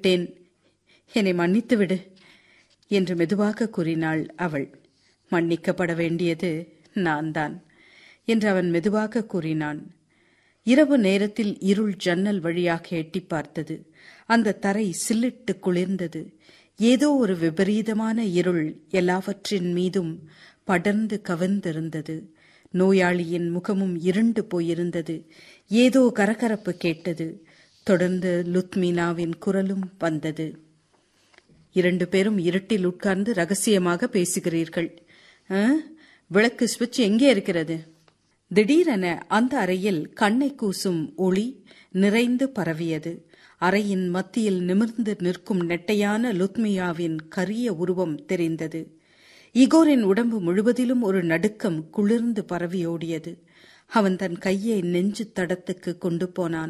விட்டேன் என்னை மன்னித்து விடு என்று மெதுவாக கூறினாள் அவள் மன்னிக்கப்பட வேண்டியது நான் தான் என்று அவன் மெதுவாக கூறினான் இரவு நேரத்தில் இருள் ஜன்னல் வழியாக எட்டி பார்த்தது அந்த தரை சில்லிட்டு குளிர்ந்தது ஏதோ ஒரு விபரீதமான இருள் எல்லாவற்றின் மீதும் படர்ந்து கவர்ந்திருந்தது நோயாளியின் முகமும் இருண்டு போயிருந்தது ஏதோ கரகரப்பு கேட்டது தொடர்ந்து லுத்மீனாவின் குரலும் வந்தது இரண்டு பேரும் இருட்டில் உட்கார்ந்து ரகசியமாக பேசுகிறீர்கள் ஆ? விளக்கு சுவிட்ச் எங்கே இருக்கிறது திடீரென அந்த அறையில் கண்ணை கூசும் ஒளி நிறைந்து பரவியது அறையின் மத்தியில் நிமிர்ந்து நிற்கும் நெட்டையான லுத்மியாவின் கரிய உருவம் தெரிந்தது இகோரின் உடம்பு முழுவதிலும் ஒரு நடுக்கம் குளிர்ந்து பரவியோடியது அவன் தன் கையை நெஞ்சு தடத்துக்கு கொண்டு போனான்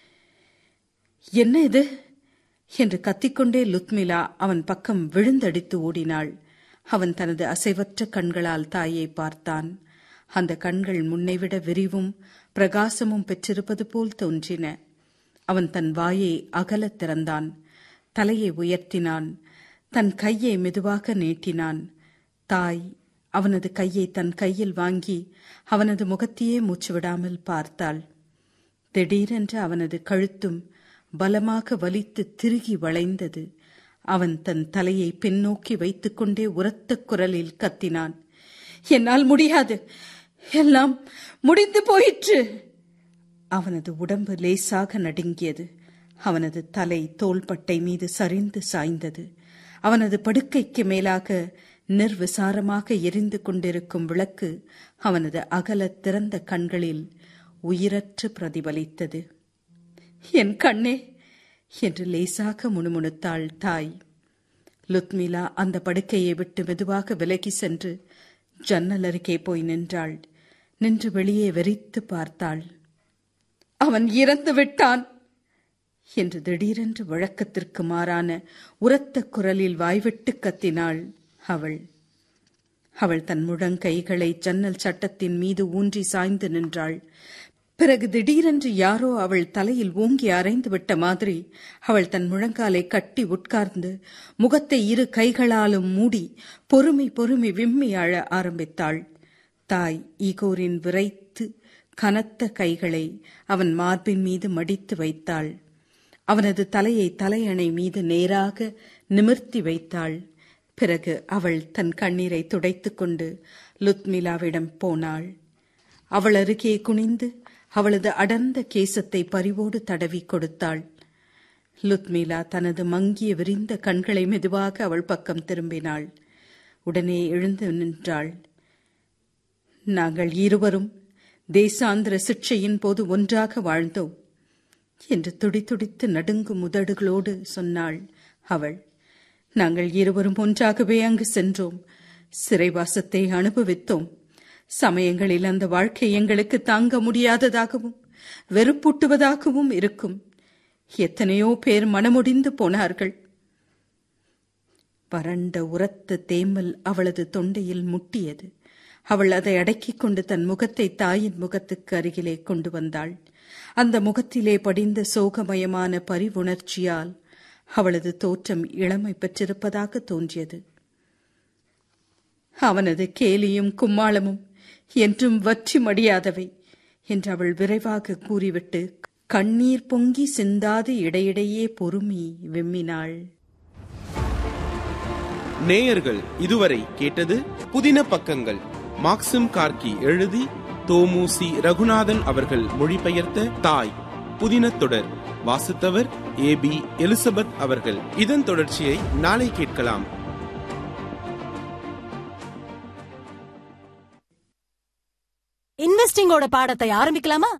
என்ன இது என்று கத்திக்கொண்டே லுத்மிலா அவன் பக்கம் விழுந்தடித்து ஓடினாள் அவன் தனது அசைவற்ற கண்களால் தாயை பார்த்தான் அந்த கண்கள் முன்னைவிட விரிவும் பிரகாசமும் பெற்றிருப்பது போல் தோன்றின அவன் தன் வாயை அகலத் திறந்தான் தலையை உயர்த்தினான் தன் கையை மெதுவாக நீட்டினான் தாய் அவனது கையை தன் கையில் வாங்கி அவனது முகத்தையே மூச்சு விடாமல் பார்த்தாள் திடீரென்று அவனது கழுத்தும் பலமாக வலித்து திருகி வளைந்தது அவன் தன் தலையை பின்னோக்கி வைத்துக்கொண்டே உரத்த குரலில் கத்தினான் என்னால் முடியாது எல்லாம் முடிந்து போயிற்று அவனது உடம்பு லேசாக நடுங்கியது அவனது தலை தோள்பட்டை மீது சரிந்து சாய்ந்தது அவனது படுக்கைக்கு மேலாக நிர்விசாரமாக எரிந்து கொண்டிருக்கும் விளக்கு அவனது அகல திறந்த கண்களில் உயிரற்று பிரதிபலித்தது என் கண்ணே என்று லேசாக முணுமுணுத்தாள் தாய் லுத்மிலா அந்த படுக்கையை விட்டு மெதுவாக விலகி சென்று ஜன்னல் அருகே போய் நின்றாள் நின்று வெளியே வெறித்து பார்த்தாள் அவன் இறந்து விட்டான் என்று திடீரென்று வழக்கத்திற்கு மாறான உரத்த குரலில் வாய்விட்டு கத்தினாள் அவள் அவள் தன் முழங்கைகளை ஜன்னல் சட்டத்தின் மீது ஊன்றி சாய்ந்து நின்றாள் பிறகு திடீரென்று யாரோ அவள் தலையில் ஓங்கி அரைந்து விட்ட மாதிரி அவள் தன் முழங்காலை கட்டி உட்கார்ந்து முகத்தை இரு கைகளாலும் மூடி பொறுமை பொறுமை விம்மி அழ ஆரம்பித்தாள் தாய் ஈகோரின் விரைத்து கனத்த கைகளை அவன் மார்பின் மீது மடித்து வைத்தாள் அவனது தலையை தலையணை மீது நேராக நிமிர்த்தி வைத்தாள் பிறகு அவள் தன் கண்ணீரை துடைத்துக் கொண்டு லுத்மிலாவிடம் போனாள் அவள் அருகே குனிந்து அவளது அடர்ந்த கேசத்தை பரிவோடு தடவி கொடுத்தாள் லுத்மிலா தனது மங்கிய விரிந்த கண்களை மெதுவாக அவள் பக்கம் திரும்பினாள் உடனே எழுந்து நின்றாள் நாங்கள் இருவரும் தேசாந்திர சிக்ஷையின் போது ஒன்றாக வாழ்ந்தோம் என்று துடிதுடித்து நடுங்கும் உதடுகளோடு சொன்னாள் அவள் நாங்கள் இருவரும் ஒன்றாகவே அங்கு சென்றோம் சிறைவாசத்தை அனுபவித்தோம் சமயங்களில் அந்த வாழ்க்கை எங்களுக்கு தாங்க முடியாததாகவும் வெறுப்பூட்டுவதாகவும் இருக்கும் எத்தனையோ பேர் மனமுடிந்து போனார்கள் வறண்ட உரத்த தேமல் அவளது தொண்டையில் முட்டியது அவள் அதை அடக்கிக் கொண்டு தன் முகத்தை தாயின் முகத்துக்கு அருகிலே கொண்டு வந்தாள் அந்த முகத்திலே படிந்த சோகமயமான பரிவுணர்ச்சியால் அவளது தோற்றம் இளமை பெற்றிருப்பதாக தோன்றியது அவனது கேலியும் கும்மாளமும் என்றும் வற்றி மடியாதவை என்று அவள் விரைவாக கூறிவிட்டு கண்ணீர் பொங்கி சிந்தாது இடையிடையே பொறுமி விம்மினாள் நேயர்கள் இதுவரை கேட்டது புதின பக்கங்கள் மாக்சிம் கார்கி எழுதி தோமுசி ரகுநாதன் அவர்கள் மொழிபெயர்த்த தாய் புதின தொடர் வாசித்தவர் ஏ பி எலிசபெத் அவர்கள் இதன் தொடர்ச்சியை நாளை கேட்கலாம் இன்வெஸ்டிங்கோட பாடத்தை ஆரம்பிக்கலாமா